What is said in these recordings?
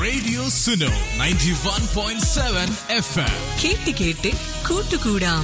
Radio Suno 91.7 FM. കേട്ട് കേട്ട് കൂട്ടുകൂടാം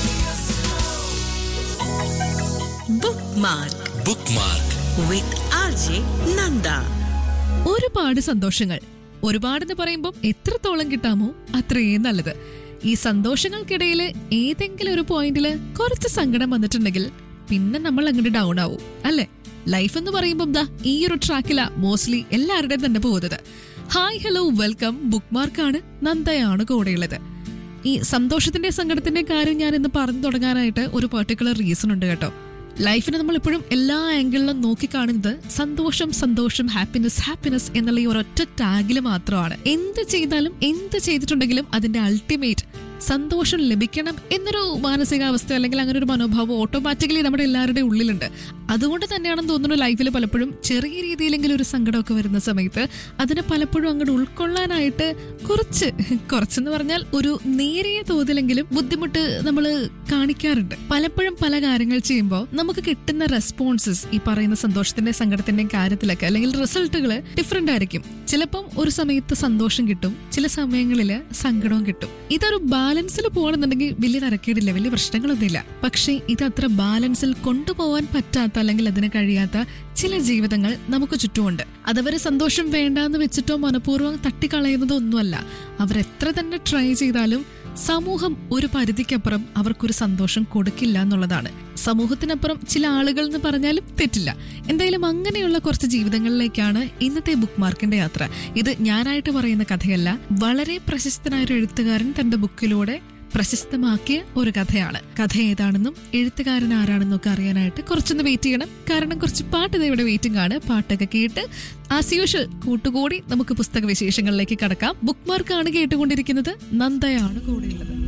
book mark Bookmark. With R J Nanda ഒരുപാട് സന്തോഷങ്ങൾ ഒരുപാടെന്ന് പറയുമ്പോൾ എത്രത്തോളം കിട്ടാമോ അത്രയും നല്ലത് ഈ സന്തോഷങ്ങൾക്കിടയിൽ ഏതെങ്കിലും ഒരു പോയിന്റിൽ കുറച്ച് സങ്കടം വന്നിട്ടുണ്ടെങ്കിൽ പിന്നെ നമ്മൾ അങ്ങോട്ട് ഡൗൺ ആവും അല്ലെ ലൈഫ് എന്ന് പറയുമ്പോൾ ദാ ഈ ഒരു ട്രാക്കിലാ മോസ്റ്റ്ലി എല്ലാവരുടെയും തന്നെ പോകുന്നത് ഹായ് ഹലോ വെൽക്കം ബുക്ക് മാർക്കാണ് നന്ദയാണ് കൂടെയുള്ളത് ഈ സന്തോഷത്തിന്റെ സങ്കടത്തിന്റെ കാര്യം ഞാൻ ഇന്ന് പറഞ്ഞു തുടങ്ങാനായിട്ട് ഒരു പെർട്ടിക്കുലർ റീസൺ ഉണ്ട് കേട്ടോ ലൈഫിനെ നമ്മൾ എപ്പോഴും എല്ലാ ആംഗിളിലും നോക്കിക്കാണുന്നത് സന്തോഷം സന്തോഷം ഹാപ്പിനെസ് ഹാപ്പിനെസ് എന്നുള്ള ഈ ഒരൊറ്റ ടാഗിൽ മാത്രമാണ് എന്ത് ചെയ്താലും എന്ത് ചെയ്തിട്ടുണ്ടെങ്കിലും അതിന്റെ അൾട്ടിമേറ്റ് സന്തോഷം ലഭിക്കണം എന്നൊരു മാനസികാവസ്ഥ അല്ലെങ്കിൽ അങ്ങനെ ഒരു മനോഭാവം ഓട്ടോമാറ്റിക്കലി നമ്മുടെ എല്ലാവരുടെയും ഉള്ളിലുണ്ട് അതുകൊണ്ട് തന്നെയാണെന്ന് തോന്നുന്നു ലൈഫിൽ പലപ്പോഴും ചെറിയ രീതിയിലെങ്കിലും ഒരു സങ്കടമൊക്കെ വരുന്ന സമയത്ത് അതിനെ പലപ്പോഴും അങ്ങോട്ട് ഉൾക്കൊള്ളാനായിട്ട് കുറച്ച് കുറച്ചെന്ന് പറഞ്ഞാൽ ഒരു നേരിയ തോതിലെങ്കിലും ബുദ്ധിമുട്ട് നമ്മൾ കാണിക്കാറുണ്ട് പലപ്പോഴും പല കാര്യങ്ങൾ ചെയ്യുമ്പോൾ നമുക്ക് കിട്ടുന്ന റെസ്പോൺസസ് ഈ പറയുന്ന സന്തോഷത്തിന്റെ സങ്കടത്തിന്റെയും കാര്യത്തിലൊക്കെ അല്ലെങ്കിൽ റിസൾട്ടുകൾ ഡിഫറെന്റ് ആയിരിക്കും ചിലപ്പം ഒരു സമയത്ത് സന്തോഷം കിട്ടും ചില സമയങ്ങളിൽ സങ്കടവും കിട്ടും ഇതൊരു ബാലൻസിൽ പോകണമെന്നുണ്ടെങ്കിൽ വലിയ തരക്കേടില്ല വലിയ പ്രശ്നങ്ങളൊന്നുമില്ല പക്ഷേ ഇത് അത്ര ബാലൻസിൽ കൊണ്ടുപോകാൻ പറ്റാത്ത അല്ലെങ്കിൽ അതിന് കഴിയാത്ത ചില ജീവിതങ്ങൾ നമുക്ക് ചുറ്റുമുണ്ട് അതവര് സന്തോഷം വേണ്ടാന്ന് വെച്ചിട്ടോ മനഃപൂർവ്വം തട്ടിക്കളയുന്നതോ ഒന്നുമല്ല അവരെത്ര തന്നെ ട്രൈ ചെയ്താലും സമൂഹം ഒരു പരിധിക്കപ്പുറം അവർക്കൊരു സന്തോഷം കൊടുക്കില്ല എന്നുള്ളതാണ് സമൂഹത്തിനപ്പുറം ചില ആളുകൾ എന്ന് പറഞ്ഞാലും തെറ്റില്ല എന്തായാലും അങ്ങനെയുള്ള കുറച്ച് ജീവിതങ്ങളിലേക്കാണ് ഇന്നത്തെ ബുക്ക് മാർക്കിന്റെ യാത്ര ഇത് ഞാനായിട്ട് പറയുന്ന കഥയല്ല വളരെ പ്രശസ്തനായ ഒരു എഴുത്തുകാരൻ തന്റെ ബുക്കിലൂടെ പ്രശസ്തമാക്കിയ ഒരു കഥയാണ് കഥ ഏതാണെന്നും എഴുത്തുകാരൻ ആരാണെന്നും ഒക്കെ അറിയാനായിട്ട് കുറച്ചൊന്ന് വെയിറ്റ് ചെയ്യണം കാരണം കുറച്ച് പാട്ട് ദേ ഇവിടെ വെയിറ്റിംഗ് ആണ് പാട്ടൊക്കെ കേട്ട് ആസ് യൂഷ്വൽ കൂട്ടുകൂടി നമുക്ക് പുസ്തക വിശേഷങ്ങളിലേക്ക് കടക്കാം ബുക്ക് മാർക്കാണ് കേട്ടുകൊണ്ടിരിക്കുന്നത് നന്ദയാണ് കൂടെയുള്ളത്